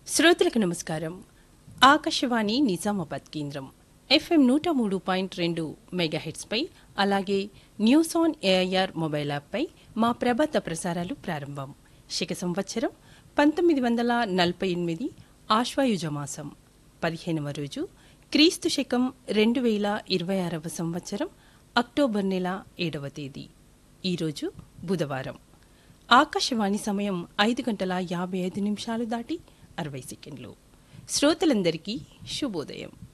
శ్రోతలకు నమస్కారం ఆకాశవాణి నిజామాబాద్ కేంద్రం ఎఫ్ఎం నూట మూడు పాయింట్ రెండు మెగాహెట్స్పై అలాగే న్యూస్ ఆన్ ఏఐఆర్ మొబైల్ యాప్పై మా ప్రభాత ప్రసారాలు ప్రారంభం శక సంవత్సరం పంతొమ్మిది వందల నలభై ఎనిమిది ఆశ్వాయుజ మాసం పదిహేనవ రోజు క్రీస్తు శకం రెండు వేల ఇరవై ఆరవ సంవత్సరం అక్టోబర్ నెల ఏడవ తేదీ ఈరోజు బుధవారం ఆకాశవాణి సమయం ఐదు గంటల యాభై ఐదు నిమిషాలు దాటి అరవై సెకండ్లు శ్రోతలందరికీ శుభోదయం